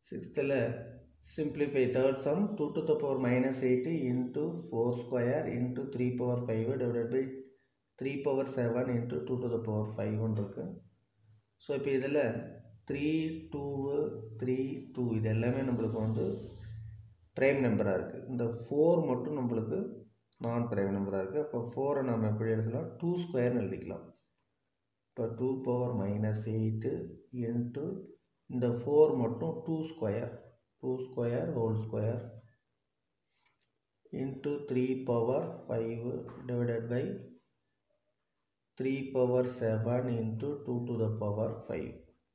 சிக்ஸ்த்தில் simplify third sum two to the power minus eight into four square into three power five divided by three power seven into two to the power ஃபைவ்னு இருக்குது so இப்போ இதில் three two three two இது எல்லாமே நம்மளுக்கு வந்து prime நம்பராக இருக்குது இந்த ஃபோர் மட்டும் நம்மளுக்கு நான் ப்ரைம் நம்பராக இருக்குது அப்போ ஃபோரை நம்ம எப்படி எழுதலாம் டூ ஸ்கொயர்னு எழுதிக்கலாம் இப்போ two power minus eight into இந்த ஃபோர் மட்டும் two square two square whole square into three power five divided by three power seven into two to the power five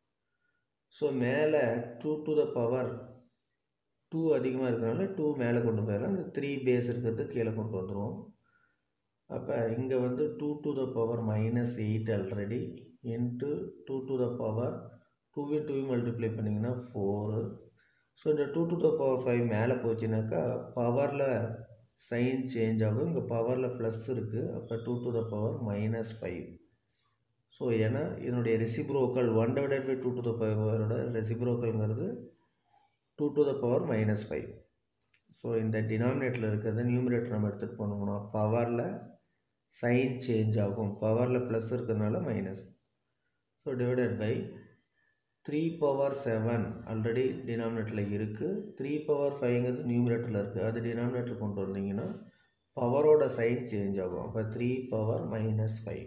so மேலே two to the power two அதிகமாக இருக்கிறனால two மேலே கொண்டு போயிடலாம் இந்த three phase இருக்கிறது கீழே கொண்டு வந்துடுவோம் அப்போ இங்கே வந்து two to the power minus eight already into two to the power டூவையும் டூவையும் மல்டிப்ளை பண்ணிங்கன்னா ஃபோரு ஸோ இந்த two to the power five மேலே போச்சுனாக்கா பவரில் சைன் சேஞ்ச் ஆகும் இங்கே பவரில் ப்ளஸ் இருக்குது அப்போ two to the power minus five so ஏன்னா இதனுடைய reciprocal one divided by two to the பவரோட ரெசிப்ரோக்கல்ங்கிறது two to the power minus five so இந்த டினாமினேட்டரில் இருக்கிறத நியூமினேட்டர் நம்ம எடுத்துகிட்டு போனோம்னா பவரில் சைன் சேஞ்ச் ஆகும் பவரில் ப்ளஸ் இருக்கிறதுனால minus so divided by three power seven already டினாமினேட்டரில் இருக்குது த்ரீ பவர் ஃபைவ்ங்கிறது நியூமினேட்டரில் இருக்குது அது டினாமினேட்டர் கொண்டு வந்தீங்கன்னா பவரோட சைன் சேஞ்ச் ஆகும் அப்போ three power minus five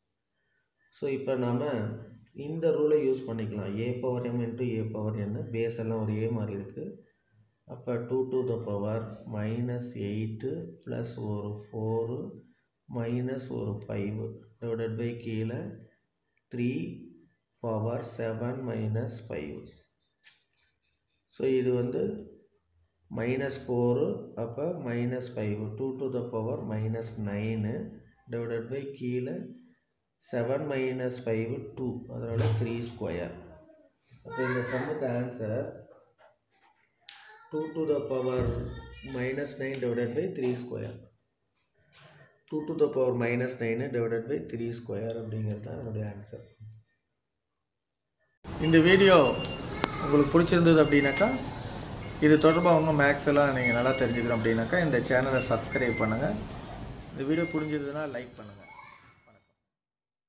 so இப்போ நாம் இந்த ரூலை யூஸ் பண்ணிக்கலாம் A power M into A power N base எல்லாம் ஒரு ஏ மாதிரி இருக்குது அப்போ two to the power minus eight plus ஒரு ஃபோரு மைனஸ் ஒரு ஃபைவ் டிவைடட் பை கீழே three power seven minus five so இது வந்து மைனஸ் ஃபோரு அப்போ minus five two to the power minus nine divided by கீழே செவன் மைனஸ் ஃபைவ் டூ அதனால் three square அப்போ இந்த சம்முக்கு answer two to the power minus nine divided by three square two to the power minus nine divided by three square அப்படிங்கிறது தான் என்னுடைய answer இந்த video உங்களுக்கு பிடிச்சிருந்தது அப்படின்னாக்கா இது தொடர்பாக இன்னும் மேக்ஸ் எல்லாம் நீங்கள் நல்லா தெரிஞ்சுக்கணும் அப்படின்னாக்கா இந்த சேனலை சப்ஸ்கிரைப் பண்ணுங்கள் இந்த வீடியோ புரிஞ்சதுன்னா லைக் பண்ணுங்கள்